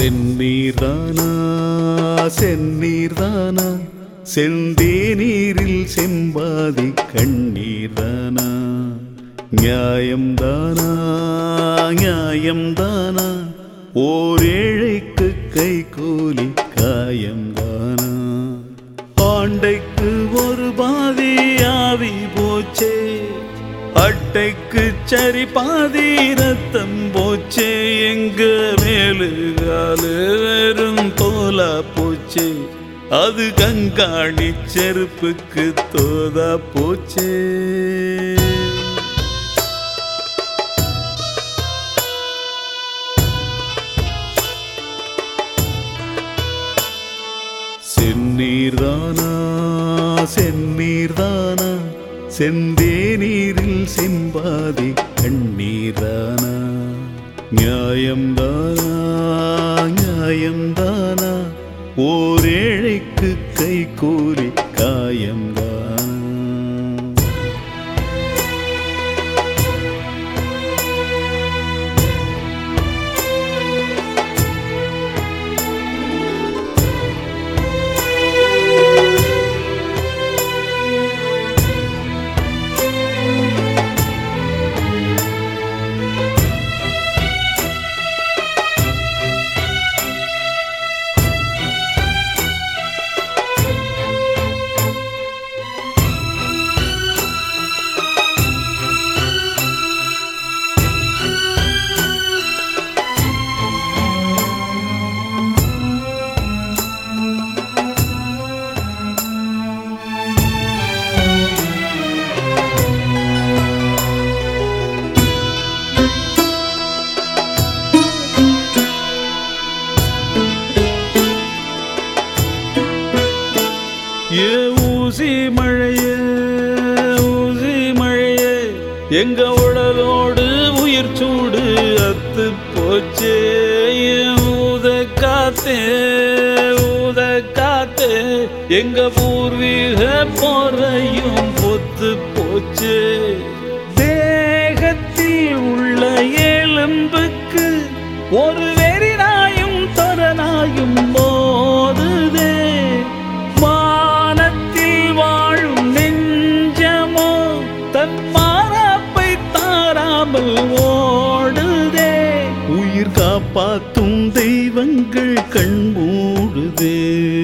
செந்நீர்தானா செந்நீர்தானா செந்தேநீரில் செம்பாதி கண்ணீர்தானா நியாயம்தானா நியாயம்தானா ஓர் ஏழைக்கு கைகூலி காயம்தானா ஆண்டைக்கு ஒரு பாதி ஆவி போச்சே அட்டைக்கு சரி பாதி ரத்தம் போச்சே எங்க மேலு காலு வெறும் தோலா போச்சே அது கங்காணி செருப்புக்கு தோதா போச்சே செந்நீர்தானா செந்நீர்தானா செந்தேநீரில் செம்பாதி கண்ணீர்தானா நியாயம்தானா நியாயம்தானா ஓர் ஏழைக்கு கை கூலி காயம்தானா ஏ ஊசி மழையே ஊசி மழையே எங்க உடலோடு உயிர் சூடு அத்து போச்சே ஏ ஊத காத்தே ஊத காத்தே எங்க பூர்வீக போறையும் பொத்து போச்சே தேகத்தில் உள்ள எலும்புக்கு ஒரு வெறிநாயும் தொரநாயும் போதுதே வானத்தில் வாழும் நெஞ்சமோ தன் மாறாப்பை தாராமல் ஓடுதே உயிர் காப்பாத்தும் தெய்வங்கள் கண் மூடுதே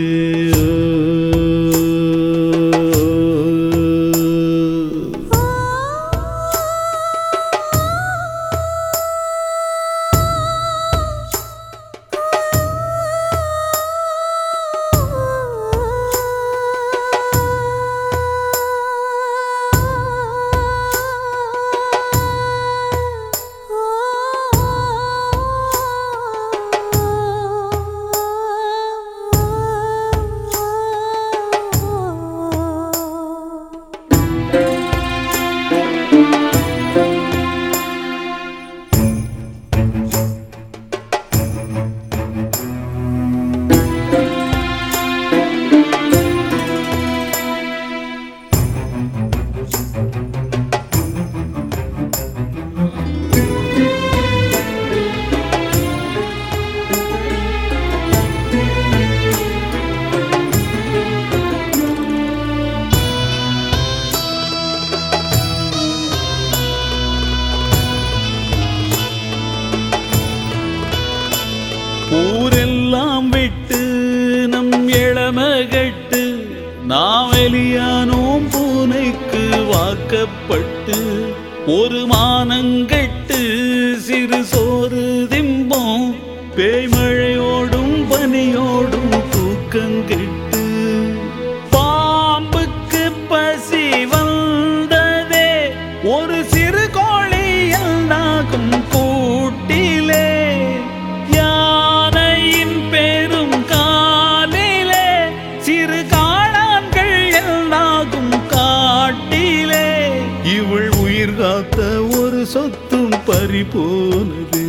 ஊரெல்லாம் விட்டு நம் இளமகட்டு நாம் வெளியானோம் பூனைக்கு வாக்கப்பட்டு ஒரு மானங்கெட்டு சிறு சோறு திம்போம் பேய்மழையோடும் பனியோடும் தூக்கங்கெட்டு பாம்புக்கு பசி வந்ததே ஒரு சிறு கோழி எல்லாகும் கூட்டிலே யானையின் பெரும் காலிலே சிறு காளான்கள் எல்லாகும் காட்டிலே இவள் உயிர் காத்த ஒரு சொத்தும் பறி போனது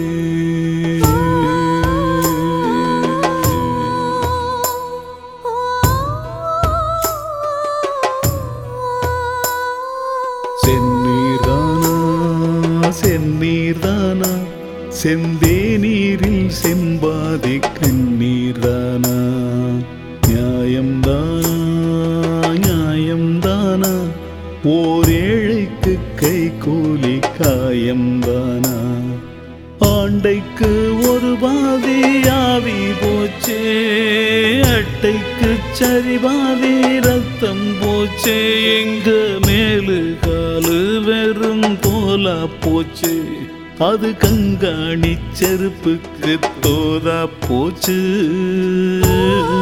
செந்நீர்தானா செந்நீர்தானா செந்தேநீரில் செம்பாதி கண்ணீரானா நியாயம்தானா நியாயம்தானா ஓர் ஏழைக்கு கை கூலி காயம்தானா ஆண்டைக்கு ஒரு பாதி ஆவி போச்சே அட்டைக்கு சரி பாதி ரத்தம் போச்சே எங்க மேலு காலு வெறும் தோலா போச்சு அது கங்காணி செருப்புக்கு தோதா போச்சு